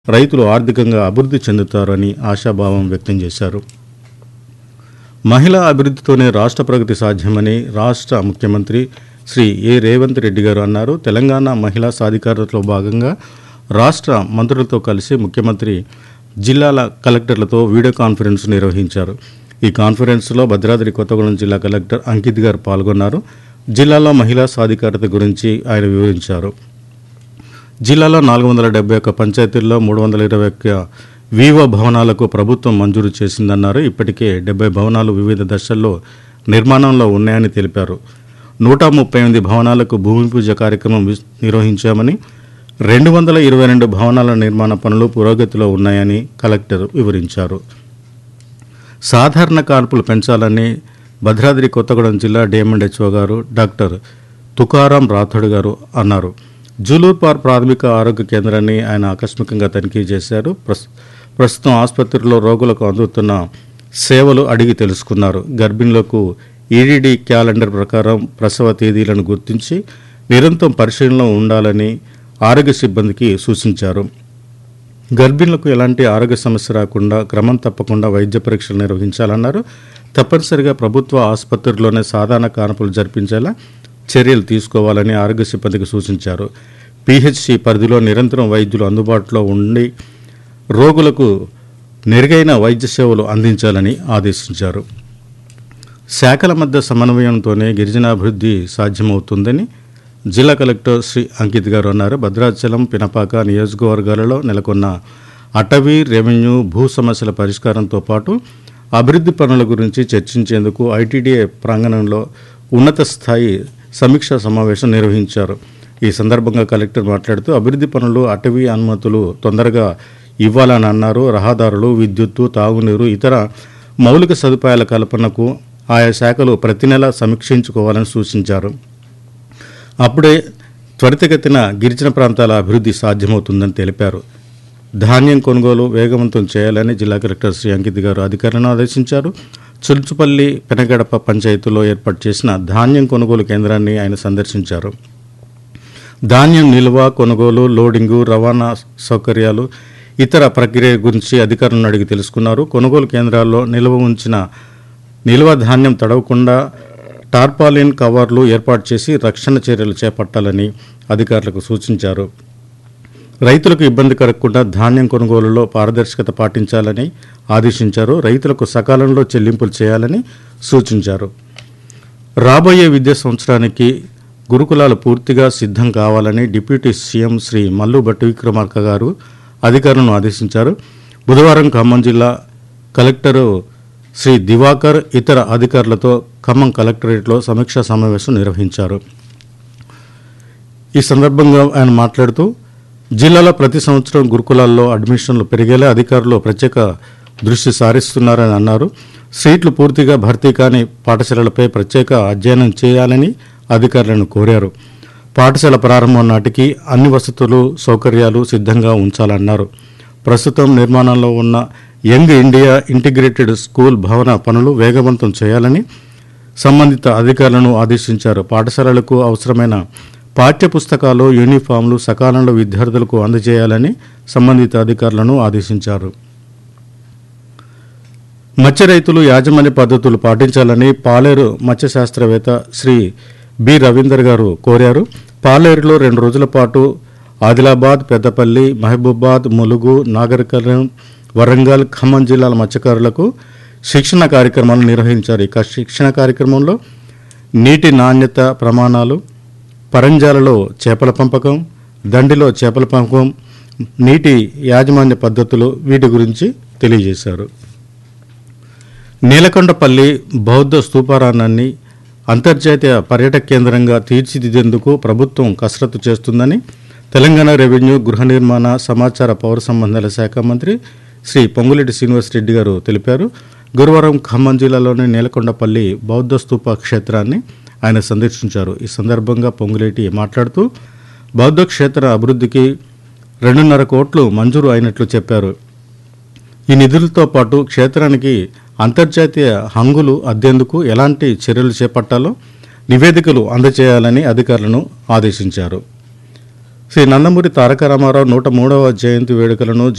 రైతులు ఆర్థికంగా అభివృద్ధి చెందుతారని ఆశాభావం వ్యక్తం చేశారు మహిళా అభివృద్ధితోనే రాష్ట్ర ప్రగతి సాధ్యమని రాష్ట్ర ముఖ్యమంత్రి శ్రీ ఏ రేవంత్ రెడ్డి గారు అన్నారు తెలంగాణ మహిళా సాధికారతలో భాగంగా రాష్ట్ర మంత్రులతో కలిసి ముఖ్యమంత్రి జిల్లాల కలెక్టర్లతో వీడియో కాన్ఫరెన్స్ నిర్వహించారు ఈ కాన్ఫరెన్స్లో భద్రాద్రి కొత్తగూడెం జిల్లా కలెక్టర్ అంకిత్ గారు పాల్గొన్నారు జిల్లాలో మహిళా సాధికారత గురించి ఆయన వివరించారు జిల్లాలో నాలుగు వందల డెబ్బై ఒక్క పంచాయతీల్లో మూడు వందల ఇరవై ఒక్క వివో భవనాలకు ప్రభుత్వం మంజూరు చేసిందన్నారు ఇప్పటికే డెబ్బై భవనాలు వివిధ దశల్లో నిర్మాణంలో ఉన్నాయని తెలిపారు నూట ముప్పై ఎనిమిది భవనాలకు భూమి పూజ కార్యక్రమం విస్- నిర్వహించామని రెండు వందల ఇరవై రెండు భవనాల నిర్మాణ పనులు పురోగతిలో ఉన్నాయని కలెక్టర్ వివరించారు సాధారణ కాన్పులు పెంచాలని భద్రాద్రి కొత్తగూడెం జిల్లా డేమండ్ హెచ్ఓ గారు డాక్టర్ తుకారాం రాథోడ్ గారు అన్నారు జూలూర్పార్ ప్రాథమిక ఆరోగ్య కేంద్రాన్ని ఆయన ఆకస్మికంగా తనిఖీ చేశారు ప్రస్- ప్రస్తుతం ఆసుపత్రిలో రోగులకు అందుతున్న సేవలు అడిగి తెలుసుకున్నారు గర్భిణులకు ఈడీడీ క్యాలెండర్ ప్రకారం ప్రసవ తేదీలను గుర్తించి నిరంతరం పరిశీలనలో ఉండాలని ఆరోగ్య సిబ్బందికి సూచించారు గర్భిణులకు ఎలాంటి ఆరోగ్య సమస్య రాకుండా క్రమం తప్పకుండా వైద్య పరీక్షలు నిర్వహించాలన్నారు తప్పనిసరిగా ప్రభుత్వ ఆసుపత్రిలోనే సాధారణ కాన్పులు జరిపించేలా చర్యలు తీసుకోవాలని ఆరోగ్య సిబ్బందికి సూచించారు పిహెచ్సి పరిధిలో నిరంతరం వైద్యులు అందుబాటులో ఉండి రోగులకు మెరుగైన వైద్య సేవలు అందించాలని ఆదేశించారు శాఖల మధ్య సమన్వయంతోనే గిరిజనాభివృద్ధి సాధ్యమవుతుందని జిల్లా కలెక్టర్ శ్రీ అంకిత్ గారు అన్నారు భద్రాచలం పినపాక నియోజకవర్గాలలో నెలకొన్న అటవీ రెవెన్యూ భూ సమస్యల పరిష్కారంతో పాటు అభివృద్ధి పనుల గురించి చర్చించేందుకు ఐటీడీఏ ప్రాంగణంలో ఉన్నత స్థాయి సమీక్షా సమావేశం నిర్వహించారు ఈ సందర్భంగా కలెక్టర్ మాట్లాడుతూ అభివృద్ధి పనులు అటవీ అనుమతులు తొందరగా ఇవ్వాలని అన్నారు రహదారులు విద్యుత్తు తాగునీరు ఇతర మౌలిక సదుపాయాల కల్పనకు ఆయా శాఖలు ప్రతి నెల సమీక్షించుకోవాలని సూచించారు అప్పుడే త్వరితగతిన గిరిజన ప్రాంతాల అభివృద్ధి సాధ్యమవుతుందని తెలిపారు ధాన్యం కొనుగోలు వేగవంతం చేయాలని జిల్లా కలెక్టర్ శ్రీ అంకిత్ గారు అధికారులను ఆదేశించారు చుల్చుపల్లి పెనగడప పంచాయతీలో ఏర్పాటు చేసిన ధాన్యం కొనుగోలు కేంద్రాన్ని ఆయన సందర్శించారు ధాన్యం నిల్వ కొనుగోలు లోడింగు రవాణా సౌకర్యాలు ఇతర ప్రక్రియ గురించి అధికారులను అడిగి తెలుసుకున్నారు కొనుగోలు కేంద్రాల్లో నిల్వ ఉంచిన నిల్వ ధాన్యం తడవకుండా టార్పాలిన్ కవర్లు ఏర్పాటు చేసి రక్షణ చర్యలు చేపట్టాలని అధికారులకు సూచించారు రైతులకు ఇబ్బంది కలగకుండా ధాన్యం కొనుగోలులో పారదర్శకత పాటించాలని ఆదేశించారు రైతులకు సకాలంలో చెల్లింపులు చేయాలని సూచించారు రాబోయే విద్యా సంవత్సరానికి గురుకులాలు పూర్తిగా సిద్ధం కావాలని డిప్యూటీ సీఎం శ్రీ మల్లు భట్టి విక్రమార్క గారు అధికారులను ఆదేశించారు బుధవారం ఖమ్మం జిల్లా కలెక్టరు శ్రీ దివాకర్ ఇతర అధికారులతో ఖమ్మం కలెక్టరేట్లో సమీక్షా సమావేశం నిర్వహించారు ఈ సందర్భంగా ఆయన మాట్లాడుతూ జిల్లాలో ప్రతి సంవత్సరం గురుకులాల్లో అడ్మిషన్లు పెరిగేలా అధికారులు ప్రత్యేక దృష్టి సారిస్తున్నారని అన్నారు సీట్లు పూర్తిగా భర్తీ కాని పాఠశాలలపై ప్రత్యేక అధ్యయనం చేయాలని అధికారులను కోరారు పాఠశాల ప్రారంభం నాటికి అన్ని వసతులు సౌకర్యాలు సిద్ధంగా ఉంచాలన్నారు ప్రస్తుతం నిర్మాణంలో ఉన్న యంగ్ ఇండియా ఇంటిగ్రేటెడ్ స్కూల్ భవన పనులు వేగవంతం చేయాలని సంబంధిత అధికారులను ఆదేశించారు పాఠశాలలకు అవసరమైన పాఠ్య పుస్తకాలు యూనిఫామ్లు సకాలంలో విద్యార్థులకు అందజేయాలని సంబంధిత అధికారులను ఆదేశించారు మత్స్య రైతులు యాజమాన్య పద్ధతులు పాటించాలని పాలేరు మత్స్య శాస్త్రవేత్త శ్రీ బి రవీందర్ గారు కోరారు పాలేరులో రెండు రోజుల పాటు ఆదిలాబాద్ పెద్దపల్లి మహబూబాద్ ములుగు నాగరికర్ణం వరంగల్ ఖమ్మం జిల్లాల మత్స్యకారులకు శిక్షణ కార్యక్రమాలు నిర్వహించారు ఇక శిక్షణ కార్యక్రమంలో నీటి నాణ్యత ప్రమాణాలు పరంజాలలో చేపల పెంపకం దండిలో చేపల పెంపకం నీటి యాజమాన్య పద్ధతులు వీటి గురించి తెలియజేశారు నీలకొండపల్లి బౌద్ధ స్తూపారాన్ని అంతర్జాతీయ పర్యాటక కేంద్రంగా తీర్చిదిద్దేందుకు ప్రభుత్వం కసరత్తు చేస్తుందని తెలంగాణ రెవెన్యూ గృహ నిర్మాణ సమాచార పౌర సంబంధాల శాఖ మంత్రి శ్రీ పొంగులేటి శ్రీనివాసరెడ్డి గారు తెలిపారు గురువారం ఖమ్మం జిల్లాలోని నీలకొండపల్లి బౌద్ధ స్తూప క్షేత్రాన్ని ఆయన సందర్శించారు ఈ సందర్భంగా పొంగులేటి మాట్లాడుతూ బౌద్ధ క్షేత్ర అభివృద్ధికి రెండున్నర కోట్లు మంజూరు అయినట్లు చెప్పారు ఈ నిధులతో పాటు క్షేత్రానికి అంతర్జాతీయ హంగులు అద్దెందుకు ఎలాంటి చర్యలు చేపట్టాలో నివేదికలు అందజేయాలని అధికారులను ఆదేశించారు శ్రీ నందమూరి తారక రామారావు నూట మూడవ జయంతి వేడుకలను